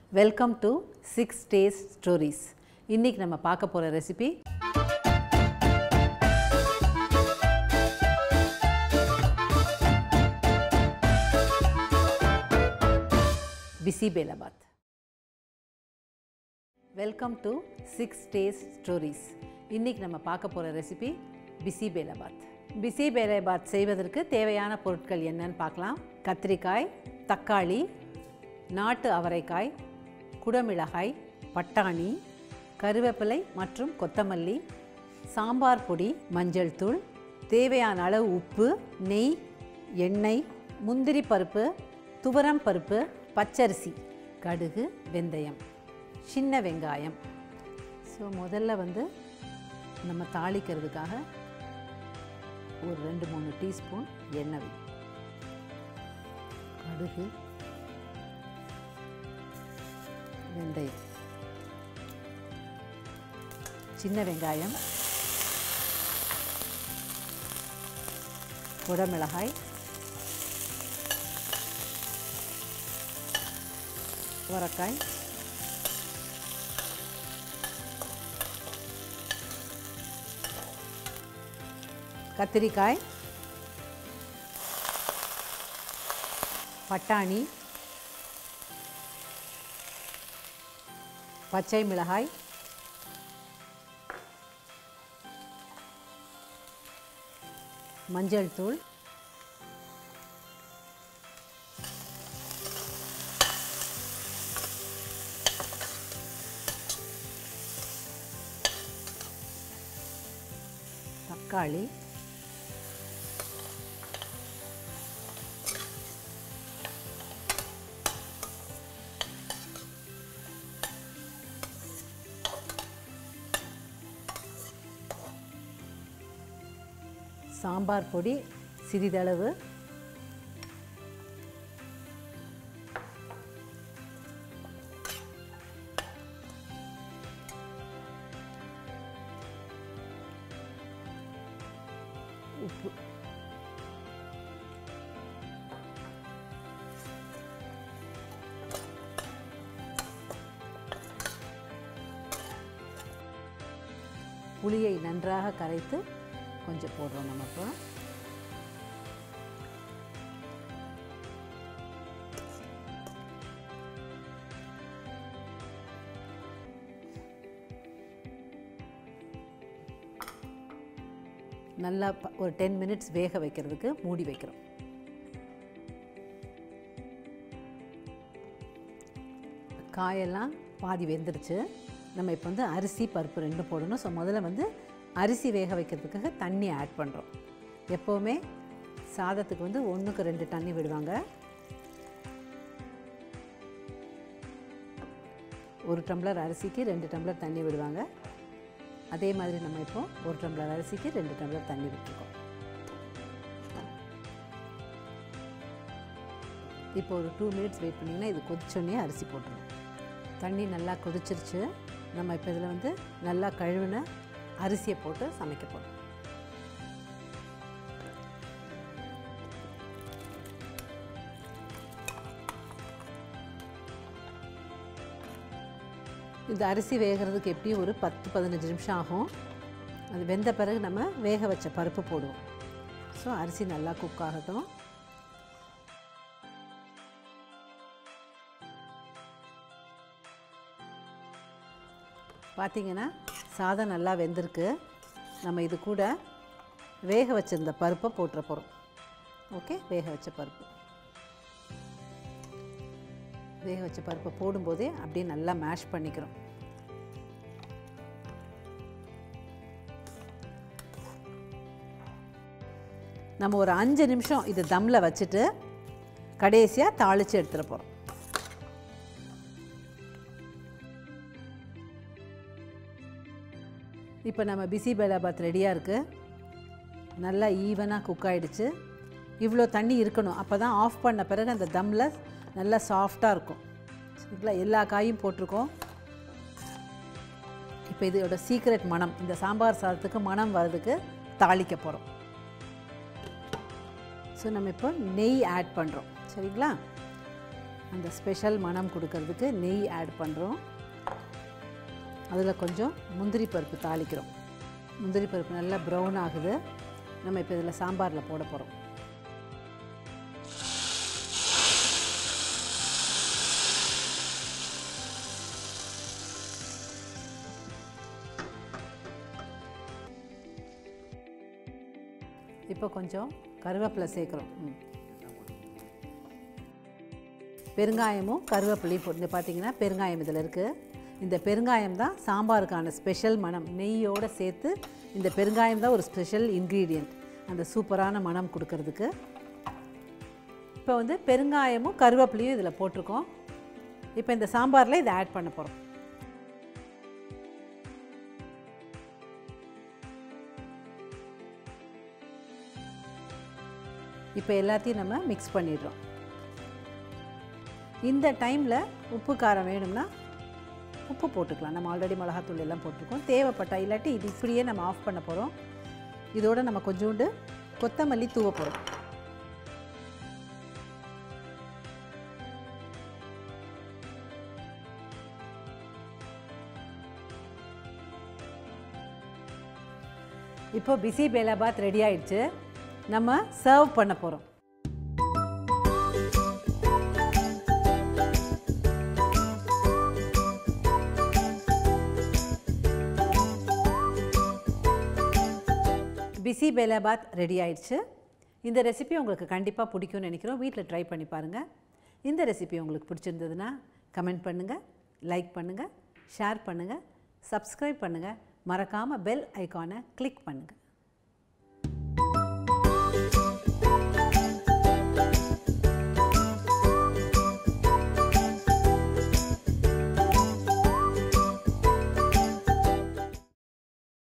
Welcome to six days stories இன்றைக்கி நம்ம பார்க்க போகிற recipe bisibelebath welcome to six days stories இன்றைக்கி நம்ம பார்க்க போகிற ரெசிபி பிசிபேலாபாத் பிசிபேலாபாத் செய்வதற்கு தேவையான பொருட்கள் என்னன்னு பார்க்கலாம் கத்திரிக்காய் தக்காளி நாட்டு அவரைக்காய் குடமிளகாய் பட்டாணி கருவேப்பிலை மற்றும் கொத்தமல்லி சாம்பார் பொடி மஞ்சள் தூள் தேவையான அளவு உப்பு நெய் எண்ணெய் முந்திரி பருப்பு துவரம் பருப்பு பச்சரிசி கடுகு வெந்தயம் சின்ன வெங்காயம் ஸோ முதல்ல வந்து நம்ம தாளிக்கிறதுக்காக ஒரு ரெண்டு மூணு டீஸ்பூன் எண்ணெய் வை. கடுகு வெந்தயம் சின்ன வெங்காயம் குடமிளகாய் உரக்காய் கத்திரிக்காய் பட்டாணி பச்சை மிளகாய் மஞ்சள் தூள் தக்காளி சாம்பார் பொடி சிறிதளவு உப்பு புளியை நன்றாக கரைத்து கொஞ்சம் போடுறோம் நம்ம இப்போ நல்லா ப- ஒரு டென் மினிட்ஸ் வேக வைக்கிறதுக்கு மூடி வைக்கிறோம் காயெல்லாம் பாதி வெந்துருச்சு நம்ம இப்போ வந்து அரிசி பருப்பு ரெண்டும் போடணும் ஸோ முதல்ல வந்து அரிசி வேக வைக்கிறதுக்காக தண்ணி ஆட் பண்ணுறோம் எப்போவுமே சாதத்துக்கு வந்து ஒன்றுக்கு ரெண்டு தண்ணி விடுவாங்க ஒரு டம்ளர் அரிசிக்கு ரெண்டு டம்ளர் தண்ணி விடுவாங்க அதே மாதிரி நம்ம இப்போ ஒரு டம்ளர் அரிசிக்கு ரெண்டு டம்ளர் தண்ணி விட்டுருக்கோம் இப்போ ஒரு டூ மினிட்ஸ் வெயிட் பண்ணிங்கன்னா இது கொதிச்சோடனே அரிசி போட்டுருவோம் தண்ணி நல்லா கொதிச்சிருச்சு நம்ம இப்போ இதில் வந்து நல்லா கழுவின அரிசியை போட்டு சமைக்க போகிறோம் இந்த அரிசி வேகிறதுக்கு எப்படியும் ஒரு பத்து பதினஞ்சு நிமிஷம் ஆகும் அது வெந்த பிறகு நம்ம வேக வச்ச பருப்பு போடுவோம் ஸோ அரிசி நல்லா குக் ஆகட்டும் பார்த்தீங்கன்னா சாதம் நல்லா வெந்திருக்கு நம்ம இது கூட வேக வச்சிருந்த பருப்பை போட்டுற போகிறோம் ஓகே வேக வச்ச பருப்பு வேக வச்ச பருப்பை போடும்போதே அப்படியே நல்லா மேஷ் பண்ணிக்கிறோம் நம்ம ஒரு அஞ்சு நிமிஷம் இது தம்மில் வச்சுட்டு கடைசியாக தாளித்து எடுத்துட போகிறோம் இப்போ நம்ம பிசி பேலாபாத் ரெடியாக இருக்குது நல்லா ஈவனாக குக் ஆயிடுச்சு இவ்வளோ தண்ணி இருக்கணும் அப்போ தான் ஆஃப் பண்ண பிறகு அந்த தம்மில் நல்லா சாஃப்டாக இருக்கும் சரிங்களா எல்லா காயும் போட்டிருக்கோம் இப்போ இதோட சீக்ரெட் மனம் இந்த சாம்பார் சாதத்துக்கு மனம் வர்றதுக்கு தாளிக்க போகிறோம் ஸோ நம்ம இப்போ நெய் ஆட் பண்ணுறோம் சரிங்களா அந்த ஸ்பெஷல் மனம் கொடுக்கறதுக்கு நெய் ஆட் பண்ணுறோம் அதில் கொஞ்சம் முந்திரி பருப்பு தாளிக்கிறோம் முந்திரி பருப்பு நல்லா ப்ரௌன் ஆகுது நம்ம இப்போ இதில் சாம்பாரில் போட போகிறோம் இப்போ கொஞ்சம் கருவேப்பிலை சேர்க்குறோம் ம். பெருங்காயமும் கருவேப்பிலையும் போட்டு இந்த பார்த்தீங்கன்னா பெருங்காயம் இதில் இருக்குது இந்த பெருங்காயம் தான் சாம்பாருக்கான ஸ்பெஷல் மனம் நெய்யோடு சேர்த்து இந்த பெருங்காயம் தான் ஒரு ஸ்பெஷல் இன்க்ரீடியண்ட் அந்த சூப்பரான மனம் கொடுக்கறதுக்கு இப்போ வந்து பெருங்காயமும் கருவேப்பிலையும் இதில் போட்டிருக்கோம் இப்போ இந்த சாம்பாரில் இதை ஆட் பண்ண போகிறோம் இப்போ எல்லாத்தையும் நம்ம மிக்ஸ் பண்ணிடுறோம் இந்த டைமில் உப்பு காரம் வேணும்னா உப்பு போட்டுக்கலாம் நம்ம ஆல்ரெடி மிளகாத்தூள் எல்லாம் போட்டிருக்கோம் தேவைப்பட்டா இல்லாட்டி இது இப்படியே நம்ம ஆஃப் பண்ண போகிறோம் இதோட நம்ம கொஞ்சோண்டு கொத்தமல்லி தூவ போகிறோம் இப்போ பிசி பேலாபாத் ரெடி ஆயிடுச்சு நம்ம சர்வ் பண்ண போகிறோம் பிசி பேலாபாத் ரெடி ஆயிடுச்சு இந்த ரெசிபி உங்களுக்கு கண்டிப்பாக பிடிக்கும்னு நினைக்கிறோம் வீட்டில் ட்ரை பண்ணி பாருங்கள் இந்த ரெசிபி உங்களுக்கு பிடிச்சிருந்ததுன்னா கமெண்ட் பண்ணுங்கள் லைக் பண்ணுங்கள் ஷேர் பண்ணுங்கள் சப்ஸ்கிரைப் பண்ணுங்கள் மறக்காமல் பெல் ஐக்கானை கிளிக் பண்ணுங்கள்